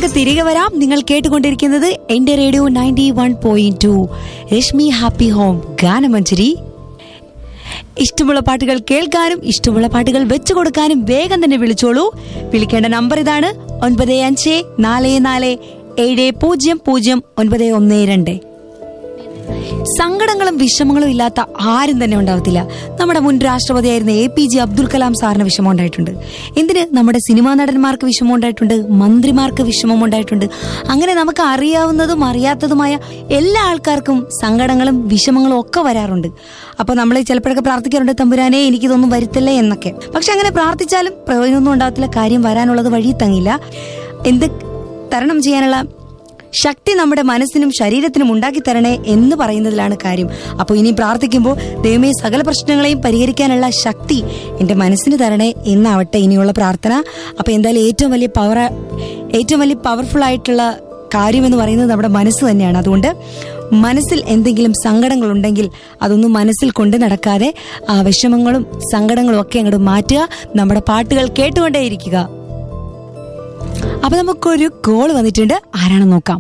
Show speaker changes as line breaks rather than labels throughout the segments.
നമുക്ക് തിരികെ വരാം നിങ്ങൾ കേട്ടുകൊണ്ടിരിക്കുന്നത് എന്റെ radio ninety one point two Rashmi happy home ഗാനമഞ്ജരി ഇഷ്ടമുള്ള പാട്ടുകൾ കേൾക്കാനും ഇഷ്ടമുള്ള പാട്ടുകൾ വെച്ചു കൊടുക്കാനും വേഗം തന്നെ വിളിച്ചോളൂ വിളിക്കേണ്ട നമ്പർ ഇതാണ് ഒൻപത് അഞ്ച് നാല് നാല് ഏഴ് പൂജ്യം പൂജ്യം ഒൻപത് ഒന്ന് രണ്ട് സങ്കടങ്ങളും വിഷമങ്ങളും ഇല്ലാത്ത ആരും തന്നെ ഉണ്ടാവത്തില്ല നമ്മുടെ മുൻ രാഷ്ട്രപതിയായിരുന്ന A P J Abdul Kalam സാറിന് വിഷമം ഉണ്ടായിട്ടുണ്ട് എന്തിന് നമ്മുടെ സിനിമാ നടന്മാർക്ക് വിഷമം ഉണ്ടായിട്ടുണ്ട് മന്ത്രിമാർക്ക് വിഷമം ഉണ്ടായിട്ടുണ്ട് അങ്ങനെ നമുക്ക് അറിയാവുന്നതും അറിയാത്തതുമായ എല്ലാ ആൾക്കാർക്കും സങ്കടങ്ങളും വിഷമങ്ങളും ഒക്കെ വരാറുണ്ട് അപ്പൊ നമ്മൾ ചിലപ്പോഴൊക്കെ പ്രാർത്ഥിക്കാറുണ്ട് തമ്പുരാനെ എനിക്കിതൊന്നും വരുത്തല്ലേ എന്നൊക്കെ പക്ഷെ അങ്ങനെ പ്രാർത്ഥിച്ചാലും പ്രയോജനമൊന്നും ഉണ്ടാകത്തില്ല കാര്യം വരാനുള്ളത് വഴി തങ്ങില്ല എന്ത് തരണം ചെയ്യാനുള്ള ശക്തി നമ്മുടെ മനസ്സിനും ശരീരത്തിനും ഉണ്ടാക്കി തരണേ എന്ന് പറയുന്നതിലാണ് കാര്യം അപ്പോൾ ഇനി പ്രാർത്ഥിക്കുമ്പോൾ ദൈവമേ സകല പ്രശ്നങ്ങളെയും പരിഹരിക്കാനുള്ള ശക്തി എൻ്റെ മനസ്സിന് തരണേ എന്നാവട്ടെ ഇനിയുള്ള പ്രാർത്ഥന അപ്പോൾ എന്തായാലും ഏറ്റവും വലിയ പവർ ഏറ്റവും വലിയ പവർഫുൾ ആയിട്ടുള്ള കാര്യം എന്ന് പറയുന്നത് നമ്മുടെ മനസ്സ് തന്നെയാണ് അതുകൊണ്ട് മനസ്സിൽ എന്തെങ്കിലും സങ്കടങ്ങൾ ഉണ്ടെങ്കിൽ അതൊന്നും മനസ്സിൽ കൊണ്ട് നടക്കാതെ ആ വിഷമങ്ങളും സങ്കടങ്ങളും ഒക്കെ അങ്ങോട്ട് മാറ്റുക നമ്മുടെ പാട്ടുകൾ കേട്ടുകൊണ്ടേയിരിക്കുക അപ്പൊ നമുക്കൊരു കോൾ വന്നിട്ടുണ്ട് ആരാണെന്ന് നോക്കാം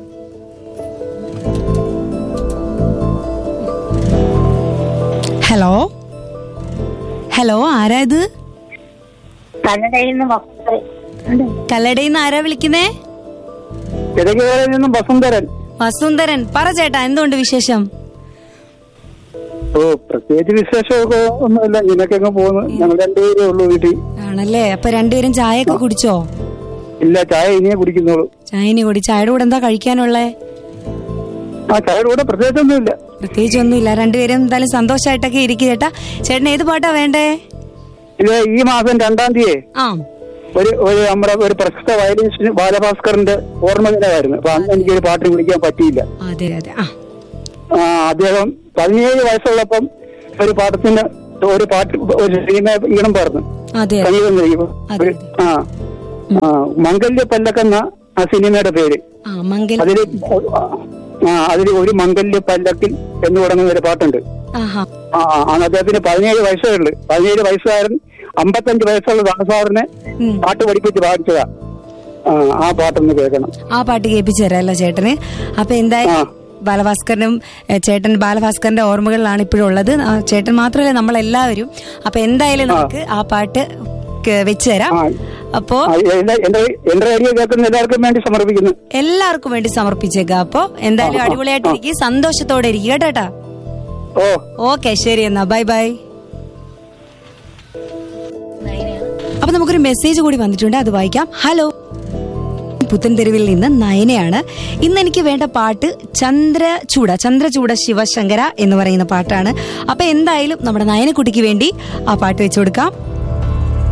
ഹലോ ഹലോ ആരാ ഇത്
കന്നഡയിൽ നിന്ന് വസ്തുത
കല്ലടയിൽ നിന്ന് ആരാ വിളിക്കുന്നേ
കിഴക്കേറിൽ നിന്നും വസുന്ധരൻ
വസുന്ധരൻ പറ ചേട്ടാ എന്തുകൊണ്ട് വിശേഷം
ഓ പ്രത്യേകിച്ച് വിശേഷമൊക്കെ ഒന്നുമില്ല ഇങ്ങനെയൊക്കെ പോകുന്നു ഞങ്ങൾ രണ്ടുപേരേ ഉള്ളൂ വീട്ടിൽ
ആണല്ലേ അപ്പൊ രണ്ടുപേരും ചായ ഒക്കെ കുടിച്ചോ
ഇല്ല ചായ ഇനിയേ കുടിക്കുന്നുള്ളൂ
ചായനി കൂടി ചായയുടെ കൂടെ എന്താ കഴിക്കാനുള്ളേ
ആ ചായയുടെ കൂടെ പ്രത്യേകിച്ചൊന്നുമില്ല
പ്രത്യേകിച്ച് ഒന്നുമില്ല രണ്ടുപേരും എന്തായാലും സന്തോഷമായിട്ടൊക്കെ ഇരിക്കും ചേട്ടാ ചേട്ടൻ ഏത് പാട്ടാ വേണ്ടേ
ഇത് ഈ മാസം രണ്ടാം തീയതി
ആ
ഒരു ഒരു നമ്മുടെ ഒരു പ്രശസ്ത വയലിനിസ്റ്റ് ബാലഭാസ്കറിന്റെ ഓർമ്മ ദിനമായിരുന്നു അപ്പൊ അന്ന് എനിക്കൊരു പാട്ട് വിളിക്കാൻ പറ്റിയില്ല
അതെ അതെ ആ
ആ അദ്ദേഹം പതിനേഴ് വയസ്സുള്ളപ്പം ഒരു പാട്ടത്തിന് ഒരു പാട്ട് ഒരു സിനിമ ഈണം പറഞ്ഞു
അതെ അതെ
സംഗീതം നൽകിയപ്പോ
അതെ,
ഒരു- ആ ആ മംഗല്യ പല്ലക്കെന്ന ആ സിനിമയുടെ പേര്
ആ മംഗൽ
അതില് ആ അതിൽ ഒരു മംഗല്യ പല്ലക്കിൽ എന്ന് തുടങ്ങുന്ന ഒരു പാട്ടുണ്ട്
ആഹാ
ആ ആ, അന്ന് അദ്ദേഹത്തിന് പതിനേഴ് വയസ്സേ ഉള്ളു പതിനേഴ് വയസ്സുകാരൻ അമ്പത്തഞ്ച് വയസ്സുള്ള ദാസാറിനെ
ഉം.
പാട്ട് പഠിപ്പിച്ച് പാടിച്ചതാ ആ ആ പാട്ടൊന്ന് കേൾക്കണം
ആ പാട്ട് കേൾപ്പിച്ചു തരാമല്ലോ ചേട്ടന് അപ്പൊ എന്തായാലും
ആ.
ബാലഭാസ്കരനും ഏ, ചേട്ടൻ ബാലഭാസ്കറിന്റെ ഓർമ്മകളിലാണ് ഇപ്പോഴും ഉള്ളത് ആ, ചേട്ടൻ മാത്രമല്ല നമ്മളെല്ലാവരും അപ്പൊ എന്തായാലും നമുക്ക് ആ പാട്ട് കേ- വെച്ച് തരാം
ആ.
അപ്പോ
ആ, എന്റെ എന്റെ എന്റെ റേഡിയോ കേൾക്കുന്ന എല്ലാവർക്കും വേണ്ടി സമർപ്പിക്കുന്നു
എല്ലാവർക്കും വേണ്ടി സമർപ്പിച്ചേക്കാം അപ്പൊ എന്തായാലും
ആ, ആ,
അടിപൊളിയായിട്ട്
ആ.
ഇരിക്കും സന്തോഷത്തോടെ ഇരിക്കും കേട്ടോട്ടാ
ഓ
ഓക്കെ ശരി എന്നാ ബൈ ബൈ അപ്പൊ നമുക്കൊരു മെസ്സേജ് കൂടി വന്നിട്ടുണ്ട് അത് വായിക്കാം ഹലോ പുത്തൻതെരുവിൽ നിന്ന് നയനയാണ് ഇന്ന് എനിക്ക് വേണ്ട പാട്ട് ചന്ദ്രചൂട ചന്ദ്രചൂട ശിവശങ്കര എന്ന് പറയുന്ന പാട്ടാണ് അപ്പൊ എന്തായാലും നമ്മുടെ നയനക്കുട്ടിക്ക് വേണ്ടി ആ പാട്ട് വെച്ചു കൊടുക്കാം